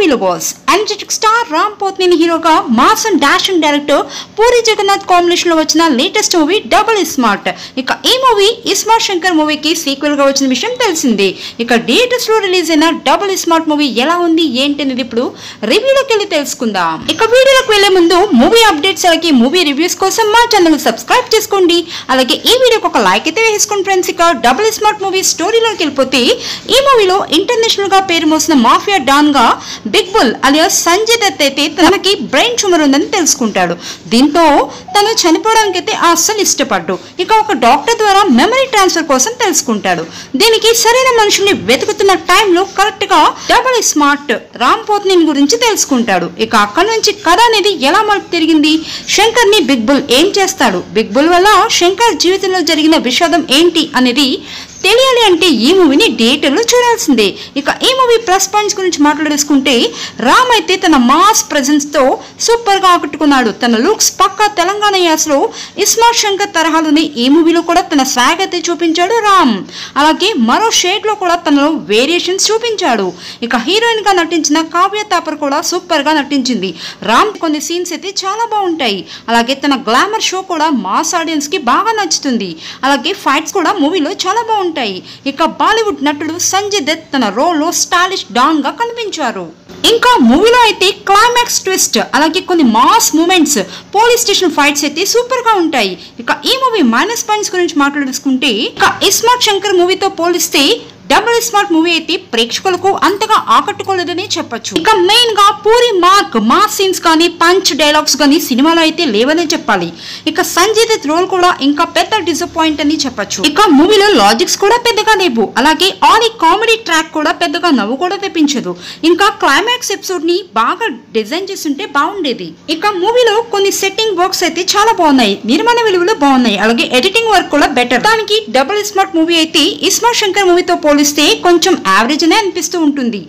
మూవీలో boss energetic star Ram Pothineni హీరోగా mass and dash and director Puri Jagannadh combination లో వచ్చిన లేటెస్ట్ మూవీ డబుల్ స్మార్ట్ ఇక ఈ మూవీ ఇస్మార్ట్ శంకర్ మూవీకి సీక్వెల్ గా వచ్చిన విషయం తెలిసిందే ఇక డేటెస్ట్ లో రిలీజ్ అయిన డబుల్ స్మార్ట్ మూవీ ఎలా ఉంది ఏంటి అనేది ఇప్పుడు రివ్యూలోకి వెళ్ళి తెలుసుకుందాం ఇక వీడియోలోకి వెళ్లే ముందు మూవీ అప్డేట్స్ అలాగే మూవీ రివ్యూస్ కోసం మా ఛానల్ సబ్స్క్రైబ్ చేసుకోండి అలాగే ఈ వీడియోకి ఒక లైక్ అయితే వేసుకోండి ఫ్రెండ్స్ ఇక డబుల్ స్మార్ట్ మూవీ స్టోరీలోకి వెళ్ళిపోతే ఈ మూవీలో ఇంటర్నేషనల్ గా పేరు మోసిన మాఫియా డాన్ గా big bull alias Sanjay Dutt అయితే తనకి బ్రెయిన్ ట్యూమర్ ఉందని తెలుసుకుంటాడు దీంతో తను చనిపోవడానికి అయితే అస్సలు ఇష్టపడ్డు ఇక ఒక డాక్టర్ ద్వారా మెమరీ ట్రాన్స్ఫర్ కోసం తెలుసుకుంటాడు దీనికి సరైన మనుషుల్ని వెతుకుతున్న టైంలో కరెక్ట్ గా డబుల్ స్మార్ట్ రామ్ పోత్నిన్ గురించి తెలుసుకుంటాడు ఇక అక్కడ నుంచి కథ అనేది ఎలా మలుపు తిరిగింది శంకర్ ని బిగ్ బుల్ ఏం చేస్తాడు బిగ్ బుల్ వల్ల శంకర్ జీవితంలో జరిగిన విషాదం ఏంటి అనేది తెలియాలి అంటే ఈ మూవీని థియేటర్లో చూడాల్సిందే ఇక ఈ మూవీ ప్లస్ పాయింట్స్ గురించి మాట్లాడేసుకుంటే రామ్ అయితే తన మాస్ ప్రెజెన్స్ తో సూపర్ గా ఆకట్టుకున్నాడు తన లుక్స్ పక్కా తెలంగాణ యాసలో ఇస్మార్ట్ శంకర్ తరహాలోనే ఈ మూవీలో కూడా తన స్వాగ్ అయితే చూపించాడు రామ్ అలాగే మరో షేడ్ లో కూడా తనలో వేరియేషన్స్ చూపించాడు ఇక హీరోయిన్ గా నటించిన కావ్య తాపర్ కూడా సూపర్ గా నటించింది రామ్ కొన్ని సీన్స్ అయితే చాలా బాగుంటాయి అలాగే తన గ్లామర్ షో కూడా మాస్ ఆడియన్స్ కి బాగా నచ్చుతుంది అలాగే ఫైట్స్ కూడా మూవీలో చాలా బాగుంటాయి ఇక బాలీవుడ్ నటుడు సంజయ్ దత్ తన రోల్లో స్టాలిష్ డాన్ గా కనిపించారు ఇంకా మూవీలో అయితే క్లైమాక్స్ ట్విస్ట్ అలాగే కొన్ని mass moments police station fights అయితే సూపర్ గా ఉంటాయి ఇక ఈ మూవీ మైనస్ పాయింట్స్ గురించి మాట్లాడేసుకుంటే ఇక ఇస్మార్ట్ శంకర్ మూవీతో పోలిస్తే డబుల్ స్మార్ట్ మూవీ అయితే ప్రేక్షకులకు అంతగా ఆకట్టుకోలేదని చెప్పొచ్చు ఇక మెయిన్ గా పూరి మార్క్ మాస్ సీన్స్ కానీ పంచ్ డైలాగ్స్ కానీ సినిమాలో అయితే లేవనే చెప్పాలి ఇక సంజయ్ దత్ రోల్ కూడా ఇంకా పెద్ద డిసప్పాయింట్ అని చెప్పొచ్చు ఇక మూవీలో లాజిక్స్ కూడా పెద్దగా లేవు అలాగే ఆల్ ఈ కామెడీ ట్రాక్ కూడా పెద్దగా నవ్వు కూడా తెప్పించదు ఇంకా క్లైమాక్స్ ఎపిసోడ్ ని బాగా డిజైన్ చేస్తుంటే బాగుండేది ఇక మూవీలో కొన్ని సెట్టింగ్ వర్క్స్ అయితే చాలా బాగున్నాయి నిర్మాణ విలువలు బాగున్నాయి అలాగే ఎడిటింగ్ వర్క్ కూడా బెటర్ దానికి డబుల్ స్మార్ట్ మూవీ అయితే ఇస్మార్ట్ శంకర్ మూవీతో పోలిస్తే కొంచెం యావరేజ్ అనే అనిపిస్తూ ఉంటుంది